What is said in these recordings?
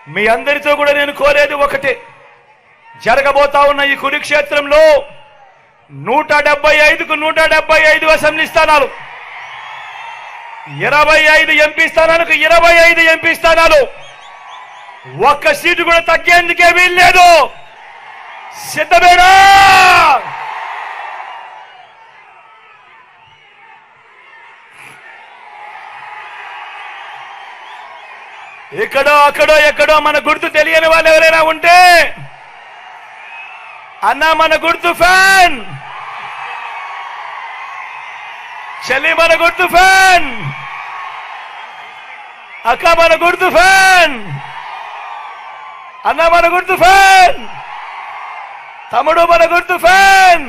మీ అందరితో కూడా నేను కోరేది ఒకటే జరగబోతా ఉన్న ఈ కురుక్షేత్రంలో నూట డెబ్బై ఐదుకు నూట డెబ్బై ఐదు అసెంబ్లీ స్థానాలు ఇరవై ఐదు ఎంపీ స్థానాలకు ఇరవై ఐదు ఎంపీ స్థానాలు ఒక్క సీటు కూడా తగ్గేందుకే వీల్లేదు సిద్ధమేనా ఎక్కడో అక్కడో ఎక్కడో మన గుర్తు తెలియని వాళ్ళు ఎవరైనా ఉంటే అన్నా మన గుర్తు ఫ్యాన్ చెల్లి మన గుర్తు ఫ్యాన్ అక్క మన గుర్తు ఫ్యాన్ అన్న మన గుర్తు ఫ్యాన్ తమ్ముడు మన గుర్తు ఫ్యాన్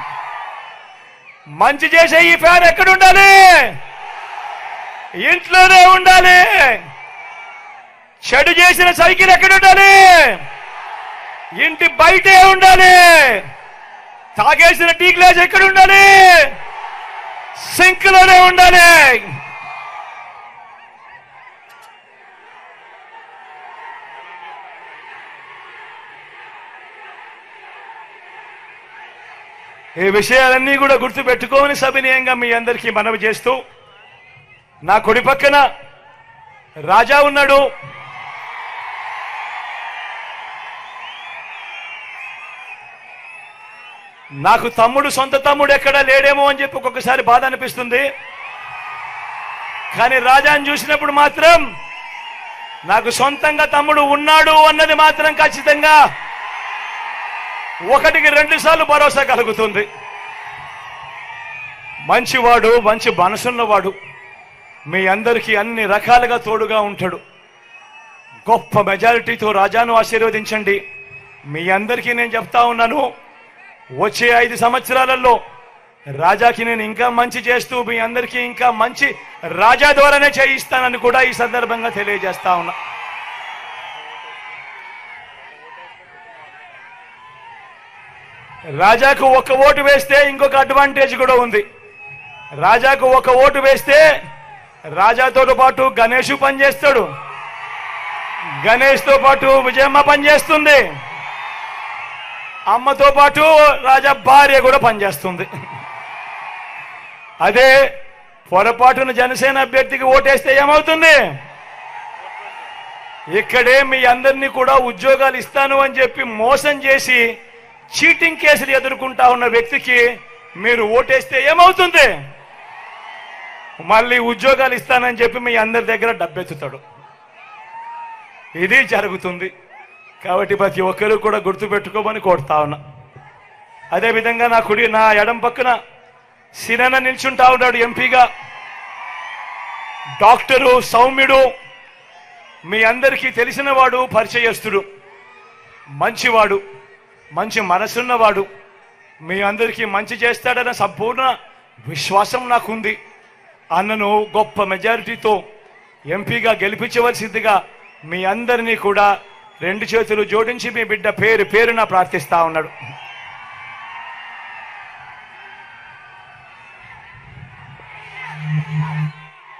మంచి చేసే ఈ ఫ్యాన్ ఎక్కడ ఉండాలి ఇంట్లోనే ఉండాలి చెడు చేసిన సైకిల్ ఎక్కడ ఉండాలి ఇంటి బయటే ఉండాలి తాగేసిన టీ గ్లాస్ ఎక్కడ ఉండాలి సింక్ లోనే ఉండాలి ఈ విషయాలన్నీ కూడా గుర్తు పెట్టుకోమని సవినయంగా మీ అందరికీ మనవి చేస్తూ నా కుడి పక్కన రాజా ఉన్నాడు నాకు తమ్ముడు సొంత తమ్ముడు ఎక్కడా లేడేమో అని చెప్పి ఒక్కొక్కసారి బాధ అనిపిస్తుంది కానీ రాజాని చూసినప్పుడు మాత్రం నాకు సొంతంగా తమ్ముడు ఉన్నాడు అన్నది మాత్రం ఖచ్చితంగా ఒకటికి రెండు సార్లు భరోసా కలుగుతుంది మంచివాడు మంచి మనసున్నవాడు మీ అందరికీ అన్ని రకాలుగా తోడుగా ఉంటాడు గొప్ప మెజారిటీతో రాజాను ఆశీర్వదించండి మీ అందరికీ నేను చెప్తా ఉన్నాను వచ్చే ఐదు సంవత్సరాలలో రాజాకి నేను ఇంకా మంచి చేస్తూ మీ అందరికీ ఇంకా మంచి రాజా ద్వారానే చేయిస్తానని కూడా ఈ సందర్భంగా తెలియజేస్తా ఉన్నా రాజాకు ఒక ఓటు వేస్తే ఇంకొక అడ్వాంటేజ్ కూడా ఉంది రాజాకు ఒక ఓటు వేస్తే రాజాతో పాటు గణేష్ పనిచేస్తాడు గణేష్ తో పాటు విజయమ్మ పనిచేస్తుంది అమ్మతో పాటు రాజా భార్య కూడా పనిచేస్తుంది అదే పొరపాటున జనసేన అభ్యర్థికి ఓటేస్తే ఏమవుతుంది ఇక్కడే మీ అందరినీ కూడా ఉద్యోగాలు ఇస్తాను అని చెప్పి మోసం చేసి చీటింగ్ కేసులు ఎదుర్కొంటా ఉన్న వ్యక్తికి మీరు ఓటేస్తే ఏమవుతుంది మళ్ళీ ఉద్యోగాలు ఇస్తానని చెప్పి మీ అందరి దగ్గర డబ్బెత్తుతాడు ఇది జరుగుతుంది కాబట్టి ప్రతి ఒక్కరూ కూడా గుర్తుపెట్టుకోమని కోరుతా ఉన్నా అదేవిధంగా నా కుడి నా ఎడం పక్కన సినన నిల్చుంటా ఉన్నాడు ఎంపీగా డాక్టరు సౌమ్యుడు మీ అందరికీ తెలిసినవాడు పరిచయస్తుడు మంచివాడు మంచి మనసున్నవాడు మీ అందరికీ మంచి చేస్తాడన్న సంపూర్ణ విశ్వాసం నాకుంది అన్నను గొప్ప మెజారిటీతో ఎంపీగా గెలిపించవలసిందిగా మీ అందరినీ కూడా రెండు చేతులు జోడించి మీ బిడ్డ పేరు పేరున ప్రార్థిస్తా ఉన్నాడు